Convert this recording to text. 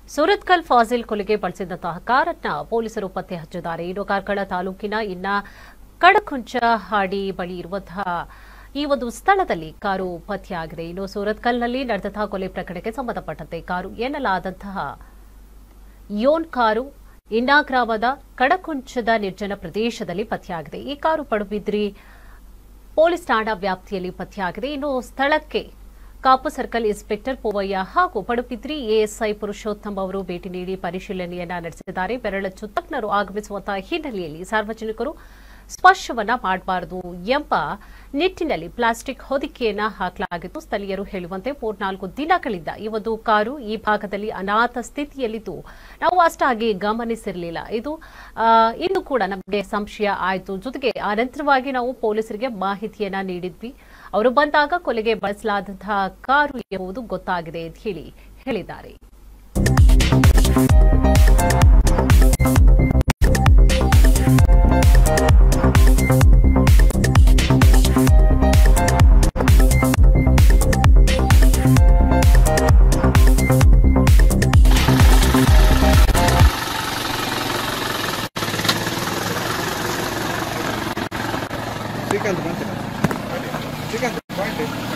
ಸೂರತ್ಕಲ್ ಫಾಜಿಲ್ ಕೊಲೆಗೆ ಬಳಸಿದಂತಹ ಕಾರನ್ನ ಪೊಲೀಸರು ಪತ್ತೆ ಹಚ್ಚಿದ್ದಾರೆ ಇನ್ನು ಕಾರ್ಕಳ ತಾಲೂಕಿನ ಇನ್ನ ಕಡಕುಂಚ ಹಾಡಿ ಬಳಿ ಇರುವಂತಹ ಈ ಒಂದು ಸ್ಥಳದಲ್ಲಿ ಕಾರು ಪತ್ತೆಯಾಗಿದೆ ಇನ್ನು ಸೂರತ್ಕಲ್ನಲ್ಲಿ ನಡೆದಂತಹ ಕೊಲೆ ಪ್ರಕರಣಕ್ಕೆ ಸಂಬಂಧಪಟ್ಟಂತೆ ಕಾರು ಎನ್ನಲಾದಂತಹ ಯೋನ್ ಕಾರು ಇನ್ನಾ ಗ್ರಾಮದ ಕಡಕುಂಚದ ನಿರ್ಜನ ಪ್ರದೇಶದಲ್ಲಿ ಪತ್ತೆಯಾಗಿದೆ ಈ ಕಾರು ಪಡುಬಿದ್ರಿ ಪೊಲೀಸ್ ಠಾಣಾ ವ್ಯಾಪ್ತಿಯಲ್ಲಿ ಪತ್ತೆಯಾಗಿದೆ ಇನ್ನು ಸ್ಥಳಕ್ಕೆ ಕಾಪು ಸರ್ಕಲ್ ಇನ್ಸ್ಪೆಕ್ಟರ್ ಪೋವಯ್ಯ ಹಾಗೂ ಪಡುಬಿದ್ರಿ ಎಎಸ್ಐ ಪುರುಷೋತ್ತಮ್ ಅವರು ಭೇಟಿ ನೀಡಿ ಪರಿಶೀಲನೆಯನ್ನ ನಡೆಸಿದ್ದಾರೆ ಬೆರಳಚ್ಚು ತಜ್ಞರು ಆಗಮಿಸುವಂತಹ ಹಿನ್ನೆಲೆಯಲ್ಲಿ ಸಾರ್ವಜನಿಕರು ಸ್ಪರ್ಶವನ್ನ ಮಾಡಬಾರದು ಎಂಬ ನಿಟ್ಟಿನಲ್ಲಿ ಪ್ಲಾಸ್ಟಿಕ್ ಹೊದಿಕೆಯನ್ನ ಹಾಕಲಾಗಿತ್ತು ಸ್ಥಳೀಯರು ಹೇಳುವಂತೆ ಮೂರ್ನಾಲ್ಕು ದಿನಗಳಿಂದ ಈ ಒಂದು ಕಾರು ಈ ಭಾಗದಲ್ಲಿ ಅನಾಥ ಸ್ಥಿತಿಯಲ್ಲಿದ್ದು ನಾವು ಅಷ್ಟಾಗಿ ಗಮನಿಸಿರಲಿಲ್ಲ ಇದು ಆ, ಇಂದು ಕೂಡ ನಮಗೆ ಸಂಶಯ ಆಯಿತು ಜೊತೆಗೆ ಅನಂತರವಾಗಿ ನಾವು ಪೊಲೀಸರಿಗೆ ಮಾಹಿತಿಯನ್ನ ನೀಡಿದ್ವಿ ಅವರು ಬಂದಾಗ ಕೊಲೆಗೆ ಬಳಸಲಾದಂತಹ ಕಾರು ಎಂಬುದು ಗೊತ್ತಾಗಿದೆ ಅಂತ ಹೇಳಿ ಹೇಳಿದ್ದಾರೆ ಶ್ರೀಕಾಂತ್ ಬಂತ ಶ್ರೀಕಾಂತ್ ಪಾಯಿಂಟ್